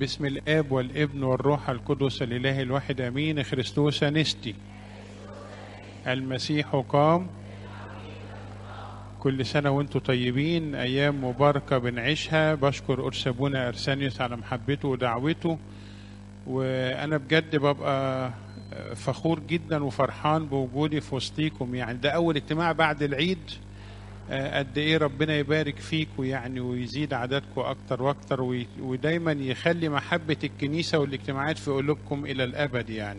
باسم الاب والابن والروح القدس الاله الواحد امين خريستوس نستي المسيح قام كل سنة وانتم طيبين أيام مباركة بنعيشها بشكر أرسبونا أرسانيوس على محبته ودعوته وأنا بجد ببقى فخور جدا وفرحان بوجودي في وسطيكم يعني ده أول اجتماع بعد العيد قد إيه ربنا يبارك فيكم يعني ويزيد عددكم أكتر وأكتر ودايما يخلي محبة الكنيسة والاجتماعات في قلوبكم إلى الأبد يعني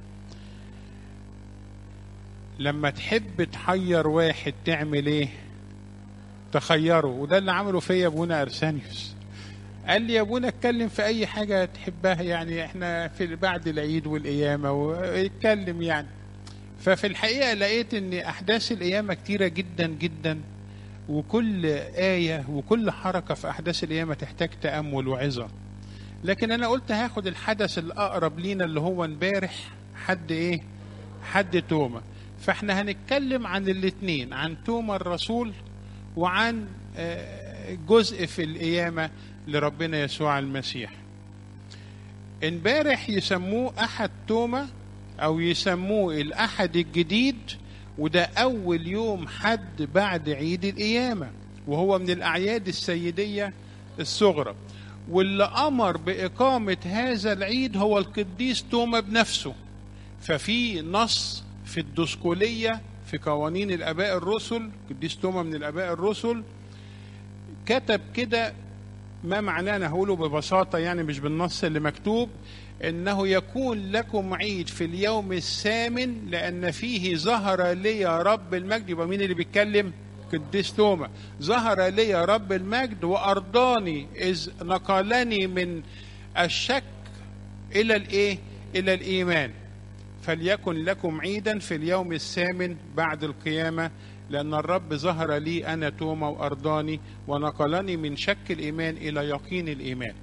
لما تحب تحير واحد تعمل ايه تخيره وده اللي عمله فيا ابونا ارسانيوس قال لي يا ابونا اتكلم في اي حاجه تحبها يعني احنا في بعد العيد والقيامه واتكلم يعني ففي الحقيقه لقيت ان احداث القيامه كتيره جدا جدا وكل ايه وكل حركه في احداث القيامه تحتاج تامل وعظه لكن انا قلت هاخد الحدث الاقرب لينا اللي هو امبارح حد ايه حد توما فاحنا هنتكلم عن الاثنين عن توما الرسول وعن جزء في القيامة لربنا يسوع المسيح امبارح يسموه أحد توما أو يسموه الأحد الجديد وده أول يوم حد بعد عيد القيامة وهو من الأعياد السيدية الصغرى واللي أمر بإقامة هذا العيد هو القديس توما بنفسه ففي نص في الدسكولية في قوانين الآباء الرسل قديس توما من الآباء الرسل كتب كده ما معناه أنا هقوله ببساطة يعني مش بالنص اللي مكتوب إنه يكون لكم عيد في اليوم الثامن لأن فيه ظهر لي رب المجد يبقى مين اللي بيتكلم؟ قديس توما ظهر لي رب المجد وأرضاني إذ نقلني من الشك إلى الإيه؟ إلى الإيمان فليكن لكم عيدا في اليوم الثامن بعد القيامة لأن الرب ظهر لي أنا توما وأرضاني ونقلني من شك الإيمان إلى يقين الإيمان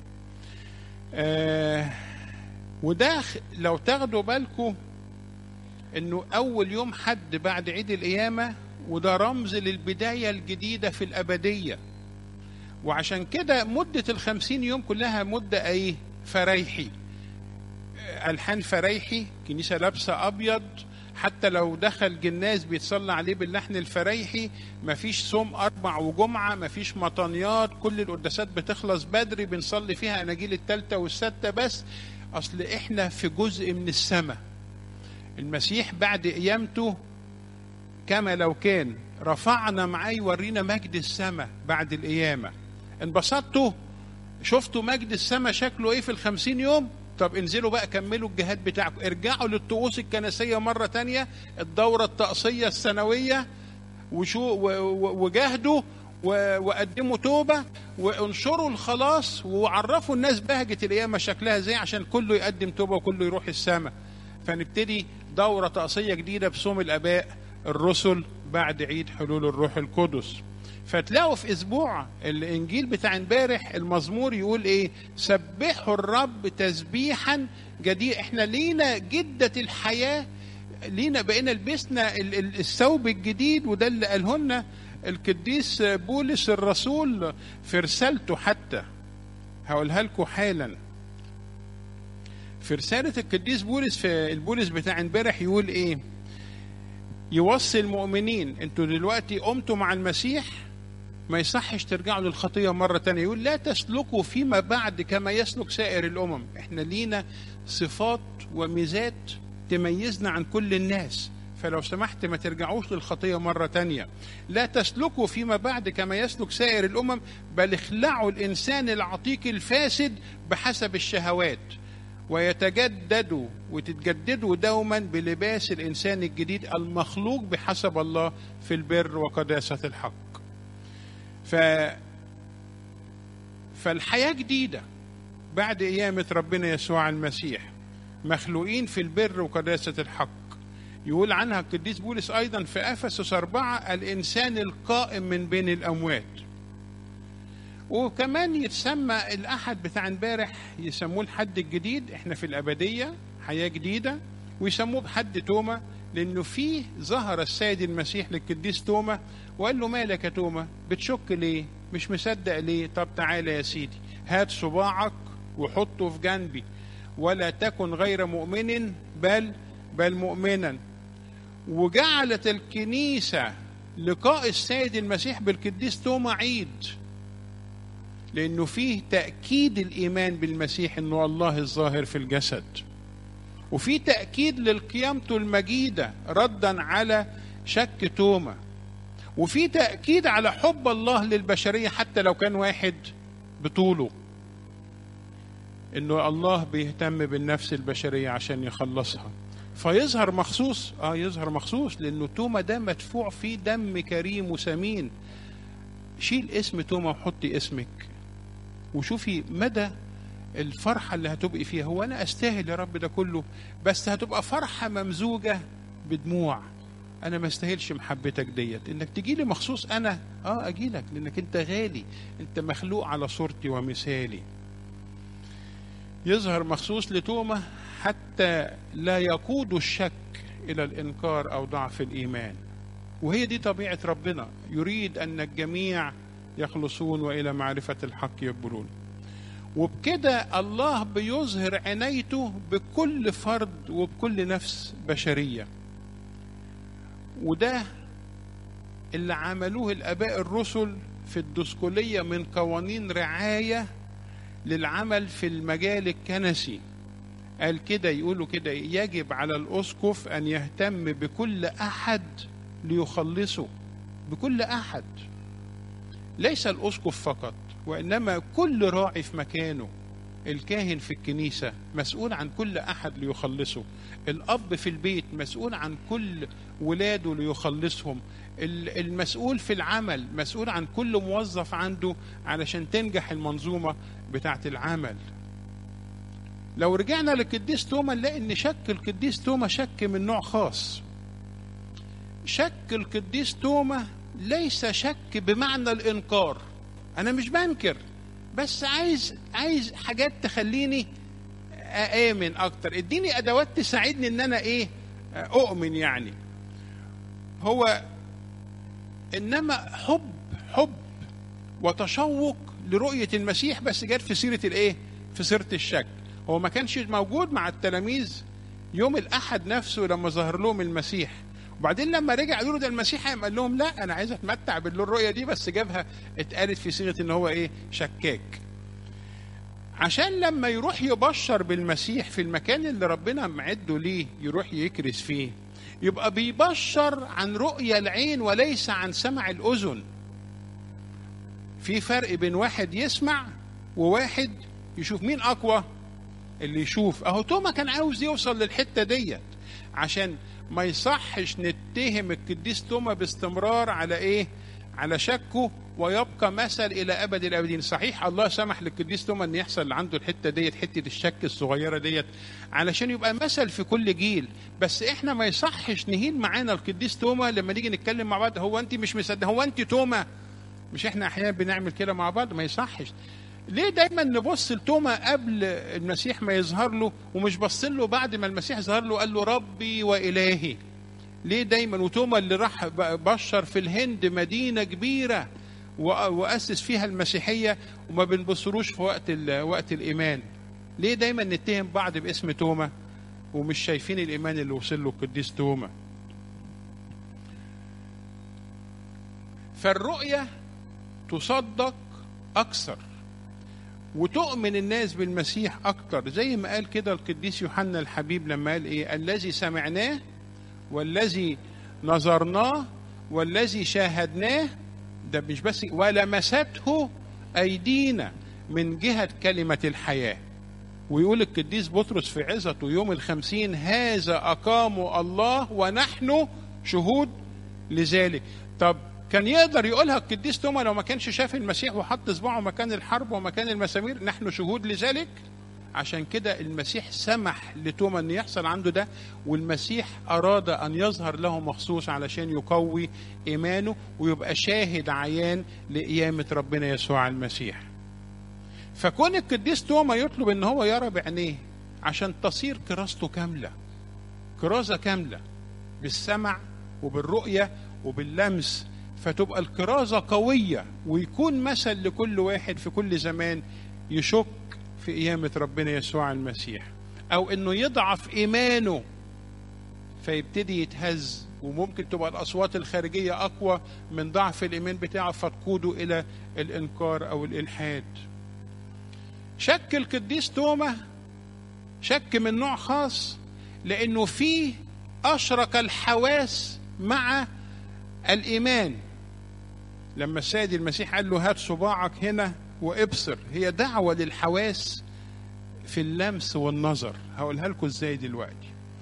آه وده لو تاخدوا بالكم أنه أول يوم حد بعد عيد القيامة وده رمز للبداية الجديدة في الأبدية وعشان كده مدة الخمسين يوم كلها مدة أيه فريحي الحان فريحي كنيسه لابسه ابيض حتى لو دخل جناز بيتصلى عليه باللحن الفريحي مفيش صوم اربع وجمعه مفيش مطانيات كل القداسات بتخلص بدري بنصلي فيها اناجيل الثالثه والسادسه بس اصل احنا في جزء من السماء المسيح بعد قيامته كما لو كان رفعنا معاه يورينا مجد السماء بعد القيامه انبسطتوا شفتوا مجد السماء شكله ايه في الخمسين يوم طب انزلوا بقى كملوا الجهاد بتاعكم ارجعوا للطقوس الكنسيه مره تانية الدوره الطقسيه السنويه وشو وجاهدوا وقدموا توبه وانشروا الخلاص وعرفوا الناس بهجه القيامه شكلها ازاي عشان كله يقدم توبه وكله يروح السماء فنبتدي دوره طقسيه جديده بصوم الاباء الرسل بعد عيد حلول الروح القدس فتلاقوا في اسبوع الانجيل بتاع امبارح المزمور يقول ايه سبحوا الرب تسبيحا جديد احنا لينا جده الحياه لينا بقينا لبسنا الثوب الجديد وده اللي قاله لنا القديس بولس الرسول في رسالته حتى هقولها لكم حالا في رساله القديس بولس في البولس بتاع امبارح يقول ايه يوصي المؤمنين انتوا دلوقتي قمتوا مع المسيح ما يصحش ترجعوا للخطية مرة تانية يقول لا تسلكوا فيما بعد كما يسلك سائر الأمم احنا لينا صفات وميزات تميزنا عن كل الناس فلو سمحت ما ترجعوش للخطية مرة تانية لا تسلكوا فيما بعد كما يسلك سائر الأمم بل اخلعوا الإنسان العتيق الفاسد بحسب الشهوات ويتجددوا وتتجددوا دوما بلباس الإنسان الجديد المخلوق بحسب الله في البر وقداسة الحق ف فالحياة جديدة بعد قيامة ربنا يسوع المسيح مخلوقين في البر وقداسة الحق يقول عنها القديس بولس أيضا في أفسس أربعة الإنسان القائم من بين الأموات وكمان يتسمى الأحد بتاع امبارح يسموه الحد الجديد احنا في الأبدية حياة جديدة ويسموه بحد توما لأنه فيه ظهر السيد المسيح للقديس توما وقال له مالك يا توما بتشك ليه مش مصدق ليه طب تعالى يا سيدي هات صباعك وحطه في جنبي ولا تكن غير مؤمن بل بل مؤمنا وجعلت الكنيسة لقاء السيد المسيح بالقديس توما عيد لأنه فيه تأكيد الإيمان بالمسيح أنه الله الظاهر في الجسد وفي تأكيد للقيامته المجيدة ردا على شك توما وفي تأكيد على حب الله للبشرية حتى لو كان واحد بطوله انه الله بيهتم بالنفس البشرية عشان يخلصها فيظهر مخصوص اه يظهر مخصوص لانه توما ده مدفوع فيه دم كريم وثمين شيل اسم توما وحطي اسمك وشوفي مدى الفرحة اللي هتبقي فيها هو أنا أستاهل يا رب ده كله بس هتبقى فرحة ممزوجة بدموع أنا ما استاهلش محبتك ديت إنك تجي لي مخصوص أنا آه أجي لك لأنك أنت غالي أنت مخلوق على صورتي ومثالي يظهر مخصوص لتوما حتى لا يقود الشك إلى الإنكار أو ضعف الإيمان وهي دي طبيعة ربنا يريد أن الجميع يخلصون وإلى معرفة الحق يقبلون وبكده الله بيظهر عنايته بكل فرد وبكل نفس بشرية وده اللي عملوه الآباء الرسل في الدسكولية من قوانين رعاية للعمل في المجال الكنسي قال كده يقولوا كده يجب على الأسقف أن يهتم بكل أحد ليخلصه بكل أحد ليس الأسقف فقط وإنما كل راعي في مكانه الكاهن في الكنيسة مسؤول عن كل أحد ليخلصه الأب في البيت مسؤول عن كل ولاده ليخلصهم المسؤول في العمل مسؤول عن كل موظف عنده علشان تنجح المنظومة بتاعة العمل لو رجعنا للقديس توما نلاقي ان شك القديس توما شك من نوع خاص شك القديس توما ليس شك بمعنى الانكار انا مش بنكر بس عايز عايز حاجات تخليني آمن أكتر اديني أدوات تساعدني إن أنا إيه أؤمن يعني هو إنما حب حب وتشوق لرؤية المسيح بس جت في سيرة الإيه في سيرة الشك هو ما كانش موجود مع التلاميذ يوم الأحد نفسه لما ظهر لهم المسيح وبعدين لما رجع قالوا له ده المسيح قال لهم لا انا عايز اتمتع بالرؤيه دي بس جابها اتقالت في صيغه ان هو ايه شكاك عشان لما يروح يبشر بالمسيح في المكان اللي ربنا معده ليه يروح يكرس فيه يبقى بيبشر عن رؤية العين وليس عن سمع الأذن في فرق بين واحد يسمع وواحد يشوف مين أقوى اللي يشوف أهو توما كان عاوز يوصل للحتة ديت عشان ما يصحش نتهم القديس توما باستمرار على ايه على شكه ويبقى مثل الى ابد الابدين صحيح الله سمح للقديس توما ان يحصل عنده الحته ديت حته الشك الصغيره ديت علشان يبقى مثل في كل جيل بس احنا ما يصحش نهين معانا القديس توما لما نيجي نتكلم مع بعض هو انت مش مصدق هو انت توما مش احنا احيانا بنعمل كده مع بعض ما يصحش ليه دايما نبص لتوما قبل المسيح ما يظهر له ومش بص له بعد ما المسيح ظهر له قال له ربي والهي ليه دايما وتوما اللي راح بشر في الهند مدينه كبيره واسس فيها المسيحيه وما بنبصروش في وقت وقت الايمان ليه دايما نتهم بعض باسم توما ومش شايفين الايمان اللي وصل له القديس توما فالرؤيه تصدق اكثر وتؤمن الناس بالمسيح اكتر زي ما قال كده القديس يوحنا الحبيب لما قال ايه الذي سمعناه والذي نظرناه والذي شاهدناه ده مش بس ولمسته ايدينا من جهه كلمه الحياه ويقول القديس بطرس في عظته يوم الخمسين هذا أقاموا الله ونحن شهود لذلك طب كان يقدر يقولها القديس توما لو ما كانش شاف المسيح وحط صباعه مكان الحرب ومكان المسامير نحن شهود لذلك عشان كده المسيح سمح لتوما ان يحصل عنده ده والمسيح اراد ان يظهر له مخصوص علشان يقوي ايمانه ويبقى شاهد عيان لقيامه ربنا يسوع المسيح فكون القديس توما يطلب ان هو يرى بعينيه عشان تصير كراسته كامله كرازه كامله بالسمع وبالرؤيه وباللمس فتبقى الكرازه قويه ويكون مثل لكل واحد في كل زمان يشك في قيامة ربنا يسوع المسيح أو إنه يضعف إيمانه فيبتدي يتهز وممكن تبقى الأصوات الخارجية أقوى من ضعف الإيمان بتاعه فتقوده إلى الإنكار أو الإلحاد شك القديس توما شك من نوع خاص لأنه فيه أشرك الحواس مع الإيمان لما السيد المسيح قال له هات صباعك هنا وابصر هي دعوة للحواس في اللمس والنظر هقولها لكم ازاي دلوقتي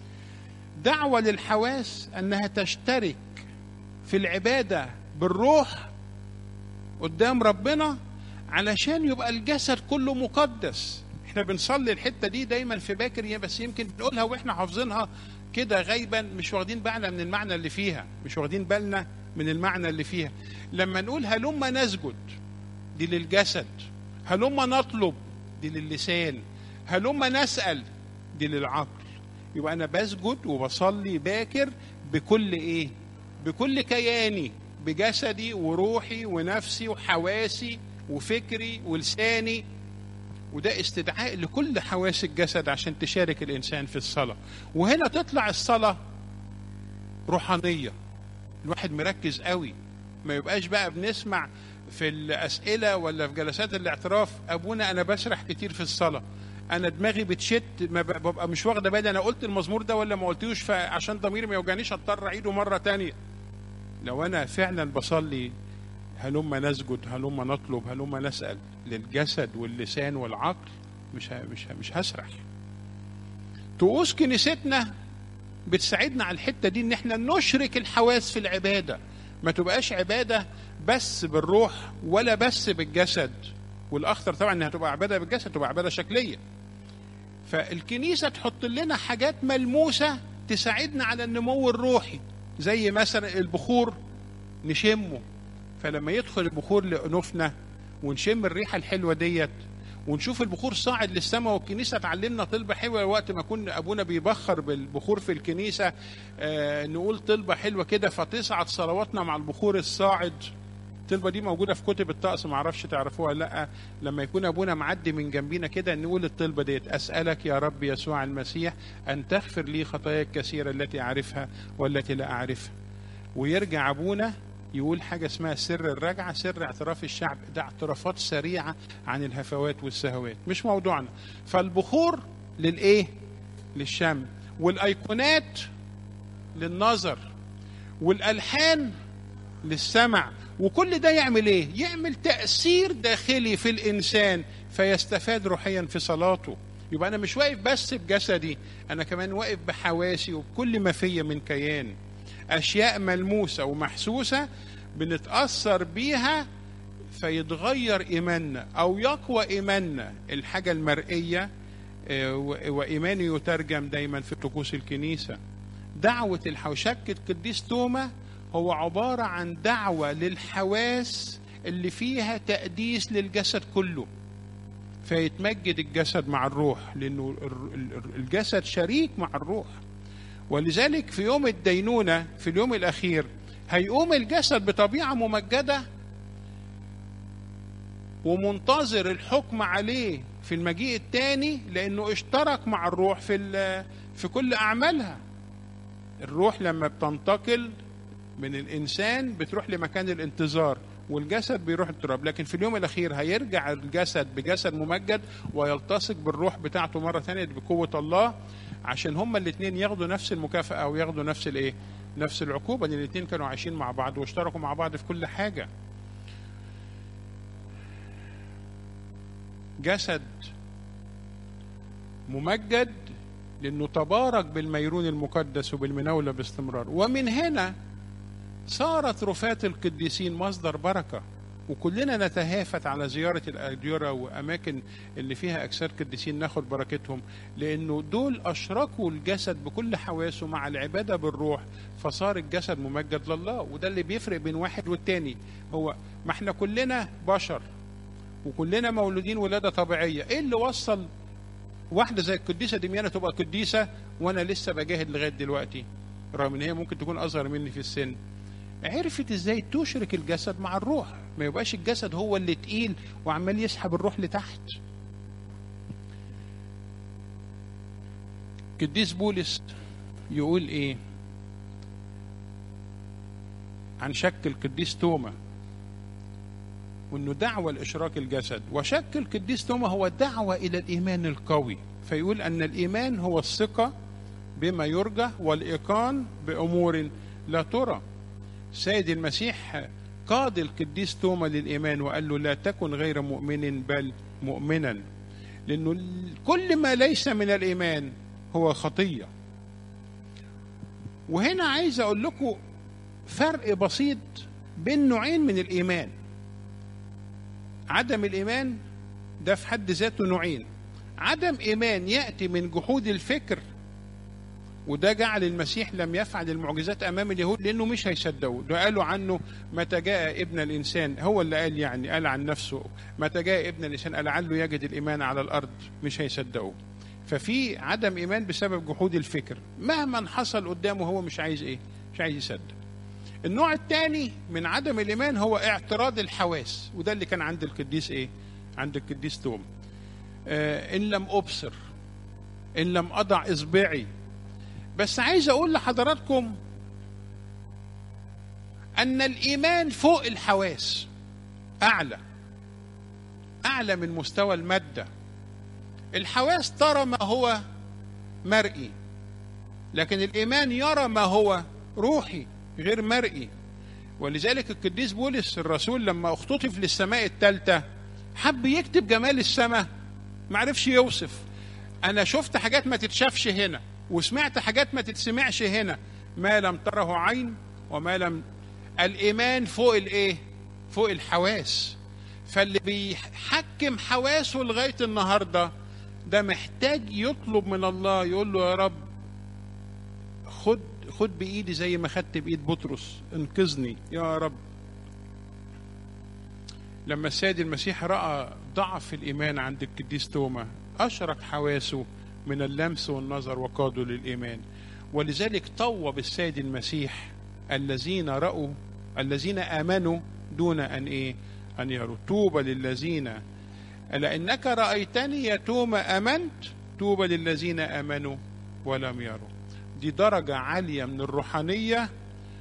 دعوة للحواس انها تشترك في العبادة بالروح قدام ربنا علشان يبقى الجسد كله مقدس احنا بنصلي الحتة دي دايما في باكر بس يمكن بنقولها واحنا حافظينها كده غيبا مش واخدين بالنا من المعنى اللي فيها مش واخدين بالنا من المعنى اللي فيها لما نقول هلما نسجد دي للجسد هلما نطلب دي للسان هلما نسأل دي للعقل يبقى أنا بسجد وبصلي باكر بكل إيه بكل كياني بجسدي وروحي ونفسي وحواسي وفكري ولساني وده استدعاء لكل حواس الجسد عشان تشارك الإنسان في الصلاة وهنا تطلع الصلاة روحانية الواحد مركز قوي ما يبقاش بقى بنسمع في الأسئلة ولا في جلسات الاعتراف أبونا أنا بسرح كتير في الصلاة أنا دماغي بتشت ما ببقى مش واخدة بالي أنا قلت المزمور ده ولا ما قلتوش فعشان ضميري ما يوجعنيش أضطر أعيده مرة تانية لو أنا فعلا بصلي هلما نسجد هلما نطلب هلما نسأل للجسد واللسان والعقل مش مش مش هسرح طقوس كنيستنا بتساعدنا على الحتة دي إن إحنا نشرك الحواس في العبادة ما تبقاش عبادة بس بالروح ولا بس بالجسد والأخطر طبعا إنها تبقى عبادة بالجسد تبقى عبادة شكلية فالكنيسة تحط لنا حاجات ملموسة تساعدنا على النمو الروحي زي مثلا البخور نشمه فلما يدخل البخور لأنوفنا ونشم الريحة الحلوة ديت ونشوف البخور صاعد للسماء والكنيسه تعلمنا طلبه حلوه وقت ما كنا ابونا بيبخر بالبخور في الكنيسه آه نقول طلبه حلوه كده فتصعد صلواتنا مع البخور الصاعد الطلبه دي موجوده في كتب الطقس ما اعرفش تعرفوها ولا لا لما يكون ابونا معدي من جنبينا كده نقول الطلبه ديت اسالك يا رب يسوع المسيح ان تغفر لي خطاياي الكثيره التي اعرفها والتي لا اعرفها ويرجع ابونا يقول حاجة اسمها سر الرجعة سر اعتراف الشعب ده اعترافات سريعة عن الهفوات والسهوات مش موضوعنا فالبخور للإيه للشم والأيقونات للنظر والألحان للسمع وكل ده يعمل ايه يعمل تأثير داخلي في الإنسان فيستفاد روحيا في صلاته يبقى أنا مش واقف بس بجسدي أنا كمان واقف بحواسي وبكل ما فيا من كيان أشياء ملموسة ومحسوسة بنتأثر بيها فيتغير إيماننا أو يقوى إيماننا الحاجة المرئية وإيماني يترجم دايما في طقوس الكنيسة دعوة الحوشك القديس توما هو عبارة عن دعوة للحواس اللي فيها تقديس للجسد كله فيتمجد الجسد مع الروح لأنه الجسد شريك مع الروح ولذلك في يوم الدينونة في اليوم الأخير هيقوم الجسد بطبيعة ممجدة ومنتظر الحكم عليه في المجيء الثاني لأنه اشترك مع الروح في في كل أعمالها الروح لما بتنتقل من الإنسان بتروح لمكان الانتظار والجسد بيروح التراب لكن في اليوم الأخير هيرجع الجسد بجسد ممجد ويلتصق بالروح بتاعته مرة ثانية بقوة الله عشان هما الاثنين ياخدوا نفس المكافأة وياخدوا نفس الايه؟ نفس العقوبة لأن الاثنين كانوا عايشين مع بعض واشتركوا مع بعض في كل حاجة. جسد ممجد لأنه تبارك بالميرون المقدس وبالمناولة باستمرار ومن هنا صارت رفاة القديسين مصدر بركة وكلنا نتهافت على زيارة الأديرة وأماكن اللي فيها أجساد قديسين ناخد بركتهم لأنه دول أشركوا الجسد بكل حواسه مع العبادة بالروح فصار الجسد ممجد لله وده اللي بيفرق بين واحد والتاني هو ما احنا كلنا بشر وكلنا مولودين ولادة طبيعية ايه اللي وصل واحدة زي القديسة دميانة تبقى قديسة وانا لسه بجاهد لغاية دلوقتي رغم ان هي ممكن تكون اصغر مني في السن عرفت ازاي تشرك الجسد مع الروح ما يبقاش الجسد هو اللي تقيل وعمال يسحب الروح لتحت القديس بولس يقول ايه عن شك القديس توما وانه دعوه لاشراك الجسد وشك القديس توما هو دعوه الى الايمان القوي فيقول ان الايمان هو الثقه بما يرجى والايقان بامور لا ترى سيد المسيح قاد القديس توما للايمان وقال له لا تكن غير مؤمن بل مؤمنا لانه كل ما ليس من الايمان هو خطيه وهنا عايز اقول لكم فرق بسيط بين نوعين من الايمان عدم الايمان ده في حد ذاته نوعين عدم ايمان ياتي من جحود الفكر وده جعل المسيح لم يفعل المعجزات امام اليهود لانه مش هيصدقوا ده قالوا عنه متى جاء ابن الانسان هو اللي قال يعني قال عن نفسه متى جاء ابن الانسان لعله يجد الايمان على الارض مش هيصدقوا ففي عدم ايمان بسبب جحود الفكر مهما حصل قدامه هو مش عايز ايه مش عايز يصدق النوع الثاني من عدم الايمان هو اعتراض الحواس وده اللي كان عند القديس ايه عند القديس توم آه ان لم ابصر ان لم اضع اصبعي بس عايز اقول لحضراتكم ان الايمان فوق الحواس اعلى اعلى من مستوى الماده الحواس ترى ما هو مرئي لكن الايمان يرى ما هو روحي غير مرئي ولذلك القديس بولس الرسول لما اختطف للسماء الثالثه حب يكتب جمال السماء ما عرفش يوصف انا شفت حاجات ما تتشافش هنا وسمعت حاجات ما تتسمعش هنا ما لم تره عين وما لم الايمان فوق الايه فوق الحواس فاللي بيحكم حواسه لغايه النهارده ده محتاج يطلب من الله يقول له يا رب خد خد بايدي زي ما خدت بايد بطرس انقذني يا رب لما السيد المسيح راى ضعف الايمان عند القديس توما اشرك حواسه من اللمس والنظر وقادوا للايمان ولذلك طوب السيد المسيح الذين راوا الذين امنوا دون ان ايه ان يروا طوبى للذين لانك رايتني يا توما امنت طوبى للذين امنوا ولم يروا دي درجه عاليه من الروحانيه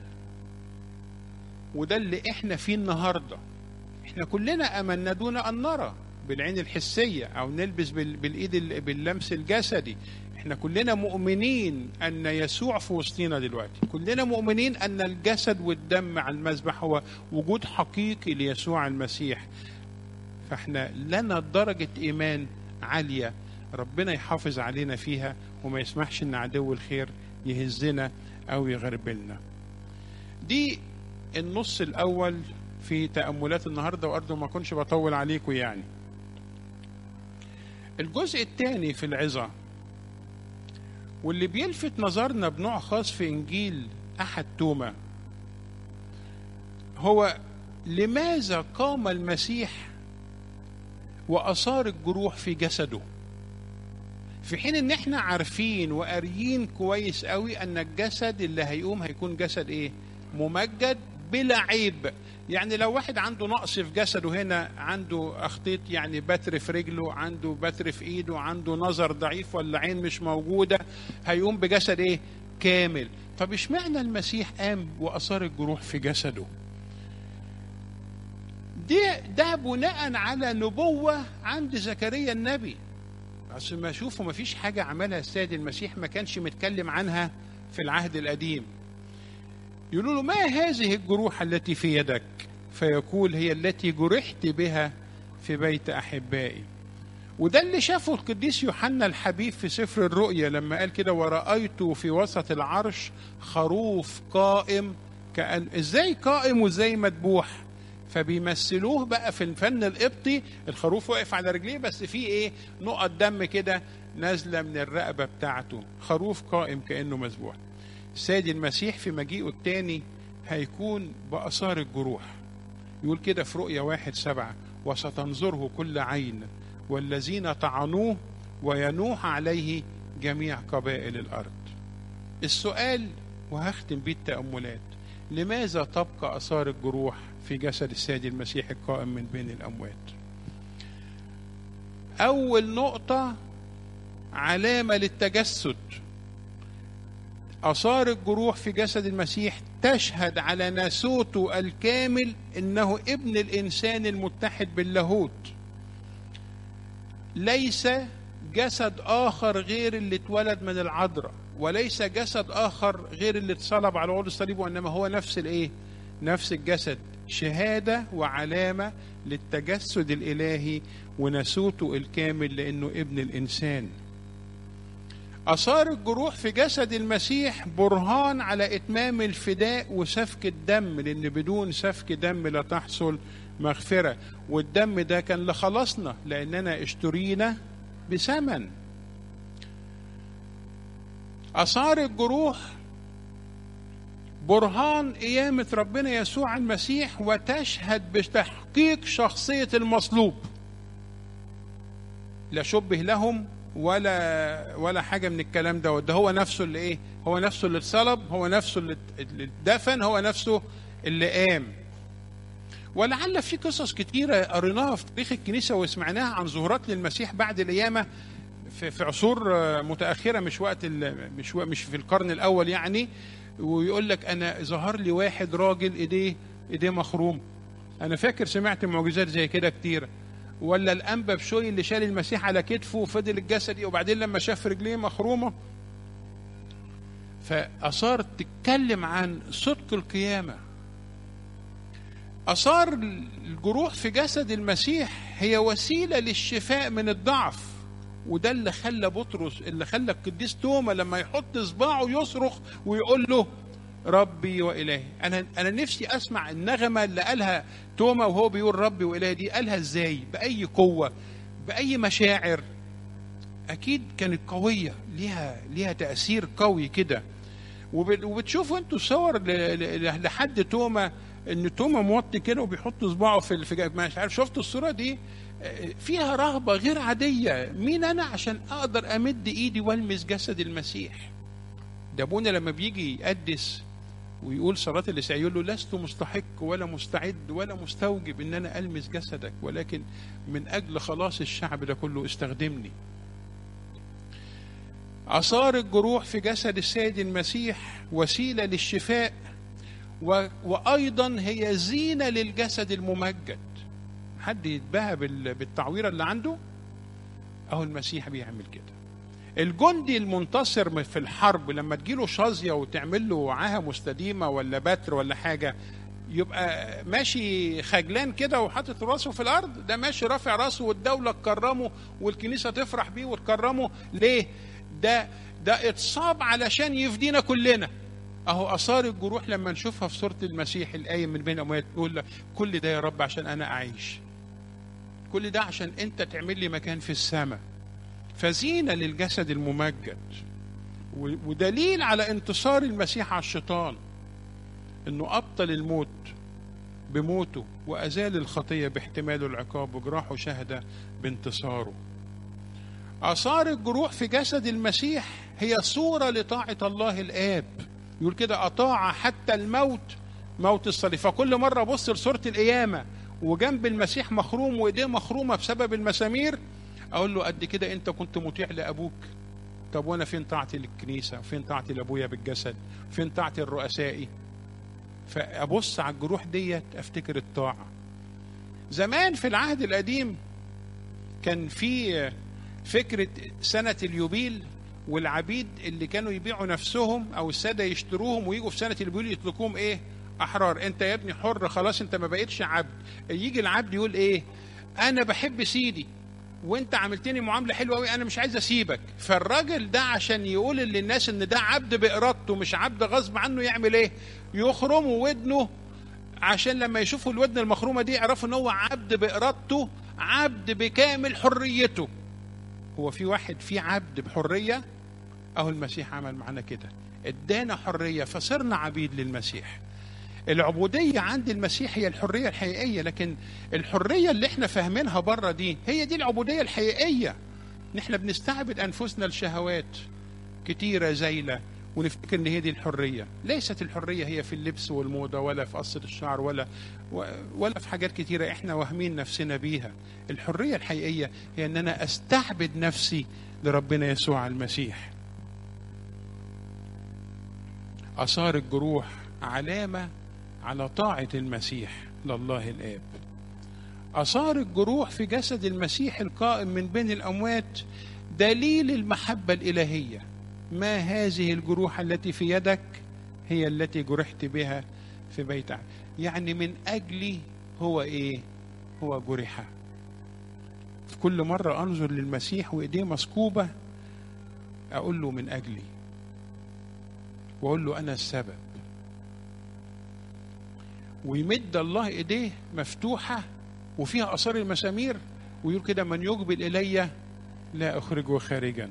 وده اللي احنا فيه النهارده احنا كلنا امنا دون ان نرى بالعين الحسيه او نلبس بالايد باللمس الجسدي احنا كلنا مؤمنين ان يسوع في وسطنا دلوقتي كلنا مؤمنين ان الجسد والدم على المذبح هو وجود حقيقي ليسوع المسيح فاحنا لنا درجه ايمان عاليه ربنا يحافظ علينا فيها وما يسمحش ان عدو الخير يهزنا او يغربلنا دي النص الاول في تاملات النهارده وارجو ما اكونش بطول عليكم يعني الجزء الثاني في العظة واللي بيلفت نظرنا بنوع خاص في إنجيل أحد توما هو لماذا قام المسيح وأثار الجروح في جسده في حين ان احنا عارفين وقاريين كويس قوي ان الجسد اللي هيقوم هيكون جسد ايه ممجد بلا عيب يعني لو واحد عنده نقص في جسده هنا عنده اخطيط يعني بتر في رجله عنده بتر في ايده عنده نظر ضعيف ولا عين مش موجوده هيقوم بجسد ايه كامل طب اشمعنى المسيح قام واثار الجروح في جسده ده ده بناء على نبوه عند زكريا النبي بس ما شوفوا ما فيش حاجه عملها السيد المسيح ما كانش متكلم عنها في العهد القديم يقولوا له ما هذه الجروح التي في يدك فيقول هي التي جرحت بها في بيت احبائي وده اللي شافه القديس يوحنا الحبيب في سفر الرؤيا لما قال كده ورأيت في وسط العرش خروف قائم كأن ازاي قائم وازاي مذبوح فبيمثلوه بقى في الفن القبطي الخروف واقف على رجليه بس فيه ايه نقط دم كده نازله من الرقبه بتاعته خروف قائم كانه مذبوح السيد المسيح في مجيئه الثاني هيكون بآثار الجروح يقول كده في رؤيا واحد سبعة وستنظره كل عين والذين طعنوه وينوح عليه جميع قبائل الأرض السؤال وهختم بيه التأملات لماذا تبقى أثار الجروح في جسد السيد المسيح القائم من بين الأموات أول نقطة علامة للتجسد آثار الجروح في جسد المسيح تشهد على ناسوته الكامل إنه ابن الإنسان المتحد باللاهوت ليس جسد آخر غير اللي اتولد من العذراء وليس جسد آخر غير اللي اتصلب على عود الصليب وإنما هو نفس الإيه؟ نفس الجسد شهادة وعلامة للتجسد الإلهي وناسوته الكامل لأنه ابن الإنسان آثار الجروح في جسد المسيح برهان على إتمام الفداء وسفك الدم لأن بدون سفك دم لا تحصل مغفرة والدم ده كان لخلصنا لأننا اشترينا بثمن آثار الجروح برهان قيامة ربنا يسوع المسيح وتشهد بتحقيق شخصية المصلوب لا شبه لهم ولا ولا حاجة من الكلام ده ده هو نفسه اللي ايه هو نفسه اللي اتصلب هو نفسه اللي اتدفن هو نفسه اللي قام ولعل في قصص كتيرة قريناها في تاريخ الكنيسة وسمعناها عن ظهورات للمسيح بعد القيامة في, في عصور متأخرة مش وقت مش مش في القرن الأول يعني ويقول لك أنا ظهر لي واحد راجل إيديه إيديه مخروم أنا فاكر سمعت معجزات زي كده كتيرة ولا الأنبا بشوي اللي شال المسيح على كتفه وفضل الجسد وبعدين لما شاف رجليه مخرومة فأثار تتكلم عن صدق القيامة أثار الجروح في جسد المسيح هي وسيلة للشفاء من الضعف وده اللي خلى بطرس اللي خلى القديس توما لما يحط صباعه يصرخ ويقول له ربي وإلهي أنا أنا نفسي أسمع النغمة اللي قالها توما وهو بيقول ربي وإلهي دي قالها إزاي بأي قوة بأي مشاعر أكيد كانت قوية ليها ليها تأثير قوي كده وبتشوفوا انتوا صور لحد توما ان توما موطي كده وبيحط صباعه في في مش عارف شفتوا الصوره دي فيها رهبه غير عاديه مين انا عشان اقدر امد ايدي والمس جسد المسيح ده ابونا لما بيجي يقدس ويقول صلاة الإسعاء يقول له لست مستحق ولا مستعد ولا مستوجب إن أنا ألمس جسدك ولكن من أجل خلاص الشعب ده كله استخدمني آثار الجروح في جسد السيد المسيح وسيلة للشفاء و... وأيضا هي زينة للجسد الممجد حد يتباهى بال... بالتعويرة اللي عنده أهو المسيح بيعمل كده الجندي المنتصر في الحرب لما تجيله شظية وتعمل له عاهة مستديمة ولا بتر ولا حاجة يبقى ماشي خجلان كده وحاطط راسه في الارض ده ماشي رافع راسه والدوله تكرمه والكنيسه تفرح بيه وتكرمه ليه ده ده اتصاب علشان يفدينا كلنا اهو اثار الجروح لما نشوفها في سوره المسيح الايه من بين اموات تقول لك كل ده يا رب عشان انا اعيش كل ده عشان انت تعمل لي مكان في السماء فزينه للجسد الممجد ودليل على انتصار المسيح على الشيطان انه ابطل الموت بموته وازال الخطيه باحتماله العقاب وجراحه شهد بانتصاره اثار الجروح في جسد المسيح هي صوره لطاعه الله الاب يقول كده اطاع حتى الموت موت الصليب فكل مره ابص لصوره القيامه وجنب المسيح مخروم وايديه مخرومه بسبب المسامير اقول له قد كده انت كنت مطيع لابوك طب وانا فين طاعتي للكنيسه فين طاعتي لابويا بالجسد فين طاعتي لرؤسائي فابص على الجروح ديت افتكر الطاعه زمان في العهد القديم كان في فكره سنه اليوبيل والعبيد اللي كانوا يبيعوا نفسهم او الساده يشتروهم ويجوا في سنه اليوبيل يطلقوهم ايه احرار انت يا ابني حر خلاص انت ما بقتش عبد يجي العبد يقول ايه انا بحب سيدي وانت عملتني معامله حلوه قوي انا مش عايز اسيبك فالراجل ده عشان يقول للناس ان ده عبد بارادته مش عبد غصب عنه يعمل ايه يخرموا ودنه عشان لما يشوفوا الودن المخرومه دي يعرفوا ان هو عبد بارادته عبد بكامل حريته هو في واحد في عبد بحريه اهو المسيح عمل معانا كده ادانا حريه فصرنا عبيد للمسيح العبودية عند المسيح هي الحرية الحقيقية لكن الحرية اللي احنا فاهمينها بره دي هي دي العبودية الحقيقية نحن بنستعبد أنفسنا لشهوات كتيرة زايلة ونفتكر ان هي دي الحريه ليست الحريه هي في اللبس والموضه ولا في قصه الشعر ولا ولا في حاجات كتيره احنا واهمين نفسنا بيها الحريه الحقيقيه هي ان انا استعبد نفسي لربنا يسوع المسيح اثار الجروح علامه على طاعه المسيح لله الاب اثار الجروح في جسد المسيح القائم من بين الاموات دليل المحبه الالهيه ما هذه الجروح التي في يدك هي التي جرحت بها في بيت عم. يعني من اجلي هو ايه هو جرح في كل مره انظر للمسيح وايديه مسكوبه اقول له من اجلي واقول له انا السبب ويمد الله ايديه مفتوحه وفيها اثار المسامير ويقول كده من يقبل الي لا اخرجه خارجا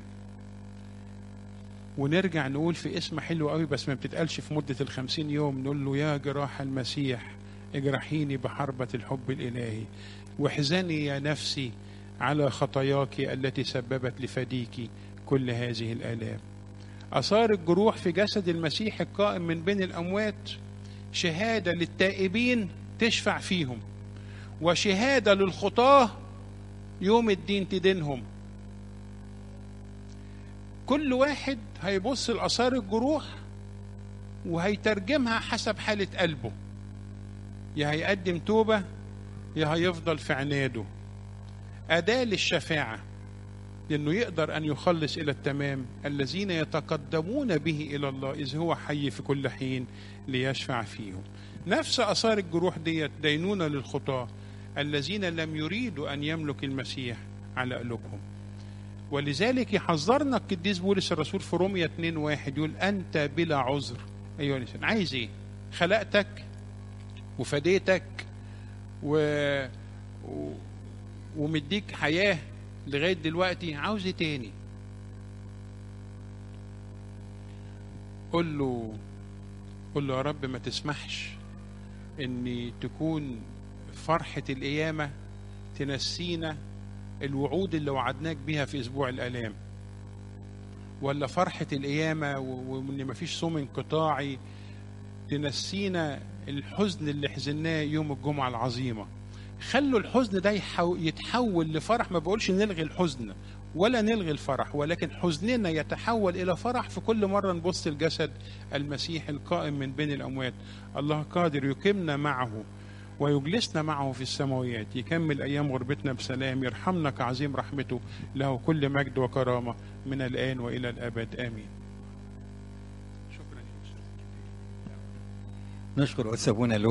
ونرجع نقول في اسم حلو قوي بس ما بتتقالش في مدة الخمسين يوم نقول له يا جراح المسيح اجرحيني بحربة الحب الإلهي واحزني يا نفسي على خطاياك التي سببت لفديك كل هذه الآلام أثار الجروح في جسد المسيح القائم من بين الأموات شهادة للتائبين تشفع فيهم وشهادة للخطاة يوم الدين تدينهم كل واحد هيبص لآثار الجروح وهيترجمها حسب حالة قلبه يا هيقدم توبة يا هيفضل في عناده أداة للشفاعة لأنه يقدر أن يخلص إلى التمام الذين يتقدمون به إلى الله إذ هو حي في كل حين ليشفع فيهم نفس أثار الجروح ديت دينونة للخطاة الذين لم يريدوا أن يملك المسيح على قلوبهم ولذلك يحذرنا القديس بولس الرسول في رومية 2 واحد يقول أنت بلا عذر أيها الإنسان عايز إيه؟ خلقتك وفديتك و... و... ومديك حياة لغاية دلوقتي عاوز إيه تاني؟ قل له قل له يا رب ما تسمحش إن تكون فرحة القيامة تنسينا الوعود اللي وعدناك بيها في اسبوع الالام ولا فرحه القيامه وان مفيش صوم انقطاعي تنسينا الحزن اللي حزناه يوم الجمعه العظيمه خلوا الحزن ده يتحول لفرح ما بقولش نلغي الحزن ولا نلغي الفرح ولكن حزننا يتحول الى فرح في كل مره نبص الجسد المسيح القائم من بين الاموات الله قادر يقيمنا معه ويجلسنا معه في السماويات يكمل أيام غربتنا بسلام يرحمنا كعظيم رحمته له كل مجد وكرامة من الآن وإلى الأبد آمين نشكر أستاذ